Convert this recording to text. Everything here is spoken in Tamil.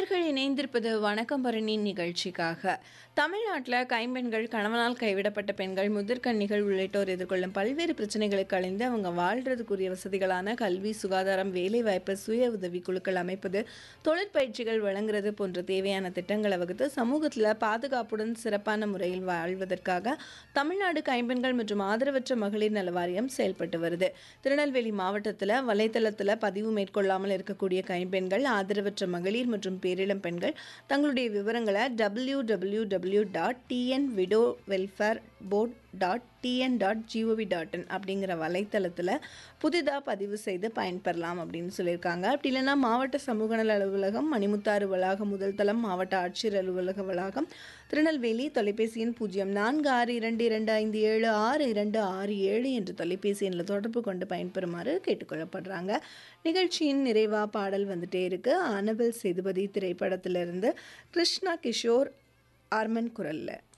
நேர்கள் இணைந்திருப்பது வணக்கம் பரணி நிகழ்ச்சிக்காக தமிழ்நாட்டில் கைம்பெண்கள் கணவனால் கைவிடப்பட்ட பெண்கள் முதிர்கன்னிகள் உள்ளிட்டோர் எதிர்கொள்ளும் பல்வேறு பிரச்சனைகளுக்கு அழிந்து அவங்க வாழ்றதுக்குரிய வசதிகளான கல்வி சுகாதாரம் வேலைவாய்ப்பு சுய உதவி குழுக்கள் அமைப்பது தொழிற்பயிற்சிகள் வழங்குறது போன்ற தேவையான திட்டங்களை வகுத்து சமூகத்தில் பாதுகாப்புடன் சிறப்பான முறையில் வாழ்வதற்காக தமிழ்நாடு கைம்பெண்கள் மற்றும் ஆதரவற்ற மகளிர் நல வாரியம் செயல்பட்டு வருது திருநெல்வேலி மாவட்டத்தில் வலைத்தளத்தில் பதிவு மேற்கொள்ளாமல் இருக்கக்கூடிய கைம்பெண்கள் ஆதரவற்ற மகளிர் மற்றும் பேரிளம் பெண்கள் தங்களுடைய விவரங்களை W W W dot TN widow welfare board dot TN dot GOV dot in அப்படிங்கிற வலைத்தளத்தில் புதிதாக பதிவு செய்து பயன்பெறலாம் அப்படின்னு சொல்லியிருக்காங்க அப்படி இல்லைன்னா மாவட்ட சமூக நல அலுவலகம் மணிமுத்தாறு வளாகம் முதல் தளம் மாவட்ட ஆட்சியர் அலுவலக வளாகம் திருநெல்வேலி தொலைபேசி எண் பூஜ்ஜியம் நான்கு ஆறு இரண்டு இரண்டு ஐந்து ஏழு ஆறு இரண்டு ஆறு ஏழு என்ற தொலைபேசி எண்ணில் தொடர்பு கொண்டு பயன்பெறுமாறு கேட்டுக்கொள்ளப்படுறாங்க நிகழ்ச்சியின் நிறைவா பாடல் வந்துட்டே இருக்கு அனபல் சேதுபதி திரைப்படத்திலிருந்து கிருஷ்ணா கிஷோர் ஆர்மன் குரல்ல